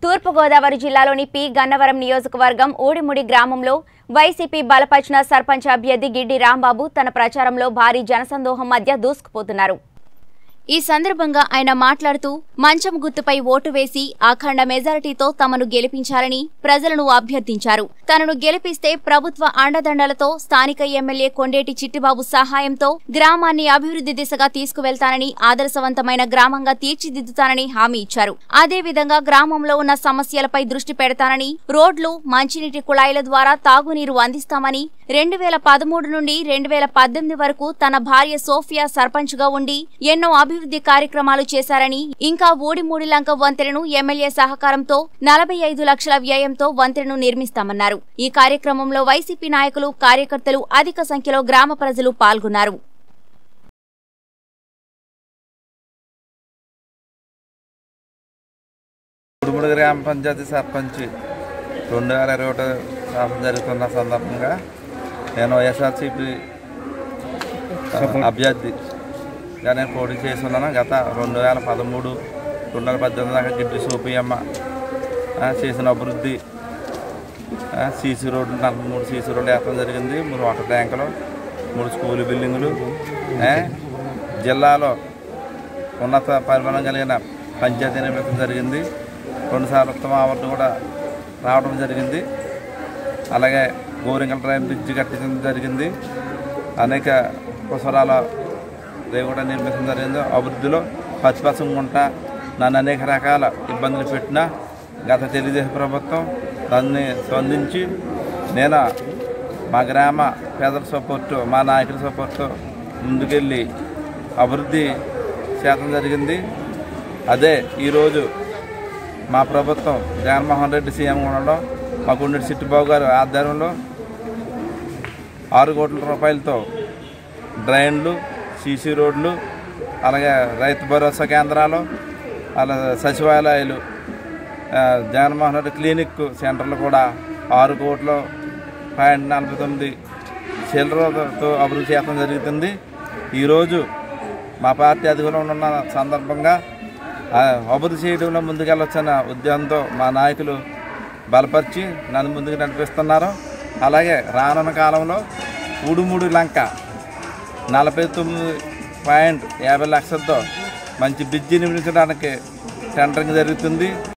తూర్పుగోదావరి జిల్లాలోని పి గన్నవరం నియోజకవర్గం ఊడిముడి గ్రామంలో వైసీపీ బలపరిచిన సర్పంచ్ అభ్యర్థి గిడ్డి రాంబాబు తన ప్రచారంలో భారీ జనసందోహం మధ్య దూసుకుపోతున్నారు ఈ సందర్భంగా ఆయన మాట్లాడుతూ మంచం గుర్తుపై ఓటు వేసి అఖండ మెజారిటీతో తమను గెలిపించాలని ప్రజలను అభ్యర్థించారు తనను గెలిపిస్తే ప్రభుత్వ అండదండలతో స్థానిక ఎమ్మెల్యే కొండేటి చిట్టిబాబు సహాయంతో గ్రామాన్ని అభివృద్ధి దిశగా తీసుకువెళ్తానని ఆదర్శవంతమైన గ్రామంగా తీర్చిదిద్దుతానని హామీ ఇచ్చారు అదే విధంగా గ్రామంలో ఉన్న సమస్యలపై దృష్టి పెడతానని రోడ్లు మంచినీటి కుళాయిల ద్వారా తాగునీరు అందిస్తామని రెండు వేల పదమూడు నుండి రెండు వేల పద్దెనిమిది వరకు తన భార్య సోఫియా సర్పంచ్ గా ఉండి ఎన్నో అభివృద్ధి కార్యక్రమాలు చేశారని ఇంకా ఊడిమూడి లంక వంతెనను ఎమ్మెల్యే సహకారంతో నలభై ఐదు లక్షల వ్యయంతో వంతెనను నిర్మిస్తామన్నారు ఈ కార్యక్రమంలో వైసీపీ నాయకులు కార్యకర్తలు అధిక సంఖ్యలో గ్రామ ప్రజలు పాల్గొన్నారు ఉడుముడు గ్రామ పంచాయతీ సర్పంచ్ రెండు వేల ఇరవై ఒకటి సంవత్సరం జరుగుతున్న సందర్భంగా నేను వైఎస్ఆర్సీపీ అభ్యర్థిగా నేను పోటీ చేస్తున్నాను గత రెండు వేల పదమూడు రెండు వేల పద్దెనిమిది దాకా గిడ్డి సూపియమ్మ ఆ, చేసిన అభివృద్ధి ఆ, సీసీ రోడ్డు నలభై మూడు సీసీ రోడ్లు వేయడం జరిగింది మూడు వాటర్ ట్యాంకులు మూడు స్కూల్ బిల్డింగులు ఆ, జిల్లాలో ఉన్నత పరిమాణం కలిగిన పంచాయతీ నిర్మించడం జరిగింది రెండుసార్లు ఉత్తమ అవార్డు కూడా రావడం జరిగింది అలాగే గోరింగల ట్రైన్ బ్రిడ్జ్ కట్టించడం జరిగింది అనేక కుసరాల రేవు కూడా నిర్మించడం జరిగింది అభివృద్ధిలో పచ్చిపచ్చం గుంట నన్ను అనేక రకాల ఇబ్బందులు పెట్టిన గత తెలుగుదేశం ప్రభుత్వం దాన్ని స్పందించి నేను మా గ్రామ పేదల సపోర్టు మా నాయకుల సపోర్టు ముందుకెళ్ళి అభివృద్ధి శాతం జరిగింది అదే ఈరోజు మా ప్రభుత్వం జగన్మోహన్ రెడ్డి సీఎం ఉండడం మా గుండెటి చిట్టిబాబు గారి ఆధ్వర్యంలో ఆరు కోట్ల రూపాయలతో డ్రైన్లు సీసీ రోడ్లు అలాగే రైతు భరోసా కేంద్రాలు అలా సచివాలయాలు ఆ, జగన్మోహన్ రెడ్డి క్లినిక్ సెంటర్లు కూడా ఆరు కోట్ల పాయింట్ నలభై తొమ్మిది చిల్లరతో అభివృద్ధి చేయడం జరుగుతుంది ఈరోజు మా పార్టీ అధికారంలో ఉన్న సందర్భంగా ఆ, అభివృద్ధి చేయడంలో ముందుకెళ్ళొచ్చన్న ఉద్యమంతో మా నాయకులు బలపరిచి నన్ను ముందుకు నడిపిస్తున్నారు అలాగే రానున్న కాలంలో ఉడుముడు లంక నలభై తొమ్మిది పాయింట్ యాభై లక్షలతో మంచి బ్రిడ్జి నిర్మించడానికి టెండరింగ్ జరుగుతుంది